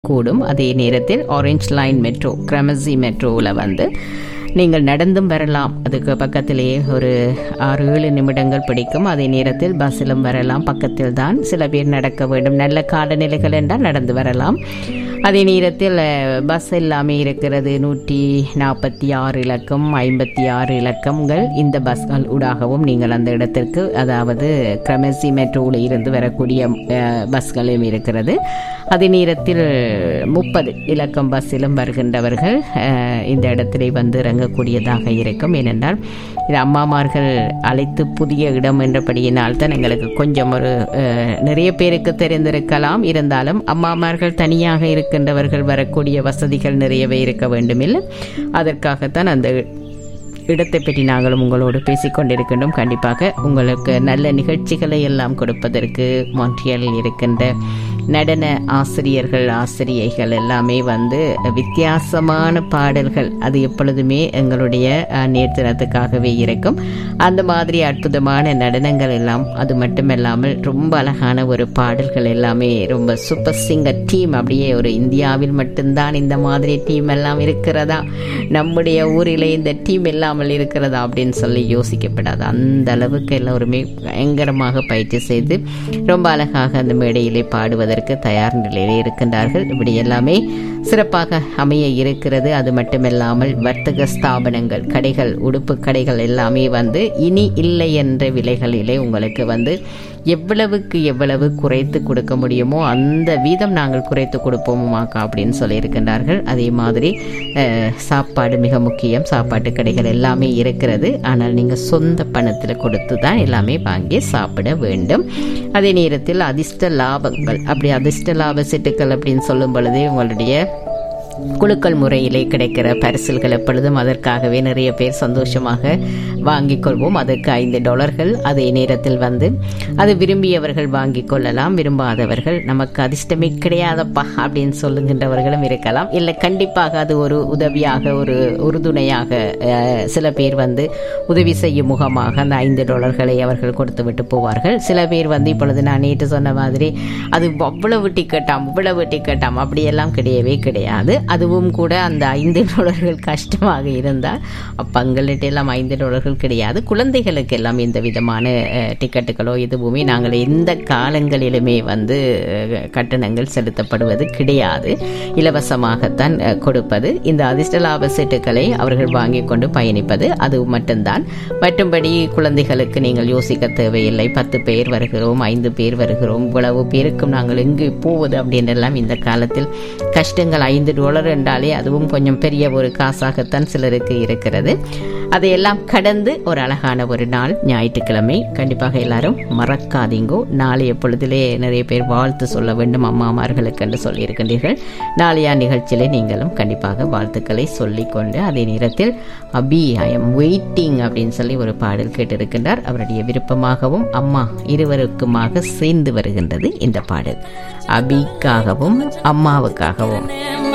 கூடும் அதே நேரத்தில் ஆரஞ்ச் லைன் மெட்ரோ கிரமசி மெட்ரோவில் வந்து நீங்கள் நடந்தும் வரலாம் அதுக்கு பக்கத்திலேயே ஒரு ஆறு ஏழு நிமிடங்கள் பிடிக்கும் அதே நேரத்தில் பஸ்ஸிலும் வரலாம் பக்கத்தில் தான் சில பேர் நடக்க வேண்டும் நல்ல காலநிலைகள் என்றால் நடந்து வரலாம் அதே நேரத்தில் அஹ், பஸ் எல்லாமே இருக்கிறது நூற்றி நாற்பத்தி ஆறு இலக்கம் ஐம்பத்தி ஆறு இலக்கங்கள் இந்த பஸ்கள் ஊடாகவும் நீங்கள் அந்த இடத்திற்கு அதாவது கிரமசி மெட்ரோவில் இருந்து வரக்கூடிய அஹ், பஸ்களும் இருக்கிறது அதே நேரத்தில் முப்பது இலக்கம் பஸ்ஸிலும் வருகின்றவர்கள் அஹ், இந்த இடத்திலே வந்து இறங்கக்கூடியதாக இருக்கும் ஏனென்றால் இது அம்மாமார்கள் அழைத்து புதிய இடம் என்றபடியினால் தான் எங்களுக்கு கொஞ்சம் ஒரு அஹ், நிறைய பேருக்கு தெரிந்திருக்கலாம் இருந்தாலும் அம்மாமார்கள் தனியாக இருக்கின்றவர்கள் வரக்கூடிய வசதிகள் நிறையவே இருக்க வேண்டுமில்லை அதற்காகத்தான் அந்த இடத்தை பற்றி நாங்களும் உங்களோடு பேசிக்கொண்டிருக்கின்றோம் கண்டிப்பாக உங்களுக்கு நல்ல நிகழ்ச்சிகளை எல்லாம் கொடுப்பதற்கு மான்ட்ரியலில் இருக்கின்ற நடன ஆசிரியர்கள் ஆசிரியைகள் எல்லாமே வந்து வித்தியாசமான பாடல்கள் அது எப்பொழுதுமே எங்களுடைய அஹ், நேர்த்தினத்துக்காகவே இருக்கும் அந்த மாதிரி அற்புதமான நடனங்கள் எல்லாம் அது மட்டுமல்லாமல் ரொம்ப அழகான ஒரு பாடல்கள் எல்லாமே ரொம்ப சூப்பர் சிங்கர் டீம் அப்படியே ஒரு இந்தியாவில் மட்டும்தான் இந்த மாதிரி டீம் எல்லாம் இருக்கிறதா நம்முடைய ஊரிலே இந்த டீம் இல்லாமல் இருக்கிறதா அப்படின்னு சொல்லி யோசிக்கப்படாது அந்த அளவுக்கு எல்லோருமே பயங்கரமாக பயிற்சி செய்து ரொம்ப அழகாக அந்த மேடையிலே பாடுவதற்கு தயார் நிலையிலே இருக்கின்றார்கள் இப்படி எல்லாமே சிறப்பாக அமைய இருக்கிறது அது மட்டுமில்லாமல் வர்த்தக ஸ்தாபனங்கள் கடைகள் உடுப்பு கடைகள் எல்லாமே வந்து இனி இல்லை என்ற விலைகளிலே உங்களுக்கு வந்து எவ்வளவுக்கு எவ்வளவு குறைத்து கொடுக்க முடியுமோ அந்த வீதம் நாங்கள் குறைத்து கொடுப்போமாக்கா அப்படின்னு சொல்லியிருக்கின்றார்கள் அதே மாதிரி அஹ், சாப்பாடு மிக முக்கியம் சாப்பாட்டு கடைகள் எல்லாமே இருக்கிறது ஆனால் நீங்கள் சொந்த பணத்தில் கொடுத்து தான் எல்லாமே வாங்கி சாப்பிட வேண்டும் அதே நேரத்தில் அதிர்ஷ்ட லாபங்கள் அப்படி அதிர்ஷ்ட லாப செட்டுக்கள் அப்படின்னு சொல்லும் பொழுது உங்களுடைய குலுக்கல் முறையிலே கிடைக்கிற பரிசில்கள் எப்பொழுதும் அதற்காகவே நிறைய பேர் சந்தோஷமாக வாங்கிக் கொள்வோம் அதற்கு ஐந்து டாலர்கள் அதே நேரத்தில் வந்து அது விரும்பியவர்கள் வாங்கிக் கொள்ளலாம் விரும்பாதவர்கள் நமக்கு அதிர்ஷ்டமே கிடையாதப்பா அப்படின்னு சொல்லுகின்றவர்களும் இருக்கலாம் இல்லை கண்டிப்பாக அது ஒரு உதவியாக ஒரு உறுதுணையாக அஹ், சில பேர் வந்து உதவி செய்யும் முகமாக அந்த ஐந்து டாலர்களை அவர்கள் கொடுத்து விட்டு போவார்கள் சில பேர் வந்து இப்பொழுது நான் நேற்று சொன்ன மாதிரி அது அவ்வளவு டிக்கெட்டாம் இவ்வளவு டிக்கெட்டாம் அப்படியெல்லாம் கிடையவே கிடையாது அதுவும் கூட அந்த ஐந்து டாலர்கள் கஷ்டமாக இருந்தால் பங்களிட்டு எல்லாம் ஐந்து டாலர்கள் கிடையாது குழந்தைகளுக்கு எல்லாம் எந்த விதமான அஹ், டிக்கெட்டுகளோ எதுவுமே நாங்கள் எந்த காலங்களிலுமே வந்து அஹ், கட்டணங்கள் செலுத்தப்படுவது கிடையாது இலவசமாகத்தான் அஹ், கொடுப்பது இந்த அதிர்ஷ்ட லாப சீட்டுகளை அவர்கள் வாங்கி கொண்டு பயணிப்பது அது மட்டும்தான் மற்றும்படி குழந்தைகளுக்கு நீங்கள் யோசிக்க தேவையில்லை பத்து பேர் வருகிறோம் ஐந்து பேர் வருகிறோம் இவ்வளவு பேருக்கும் நாங்கள் எங்கு போவது அப்படின்றெல்லாம் இந்த காலத்தில் கஷ்டங்கள் ஐந்து டாலர் என்றாலே அதுவும் கொஞ்சம் பெரிய ஒரு காசாகத்தான் சிலருக்கு இருக்கிறது அதையெல்லாம் கடந்து ஒரு அழகான ஒரு நாள் ஞாயிற்றுக்கிழமை கண்டிப்பாக எல்லாரும் மறக்காதீங்கோ நாளைய பொழுதிலே நிறைய பேர் வாழ்த்து சொல்ல வேண்டும் அம்மாமார்களுக்கு என்று சொல்லியிருக்கின்றீர்கள் நாளைய நிகழ்ச்சியிலே நீங்களும் கண்டிப்பாக வாழ்த்துக்களை சொல்லிக்கொண்டு அதே நேரத்தில் அபி ஐ எம் வெயிட்டிங் அப்படின்னு சொல்லி ஒரு பாடல் கேட்டிருக்கின்றார் அவருடைய விருப்பமாகவும் அம்மா இருவருக்குமாக சேர்ந்து வருகின்றது இந்த பாடல் அபிக்காகவும் அம்மாவுக்காகவும்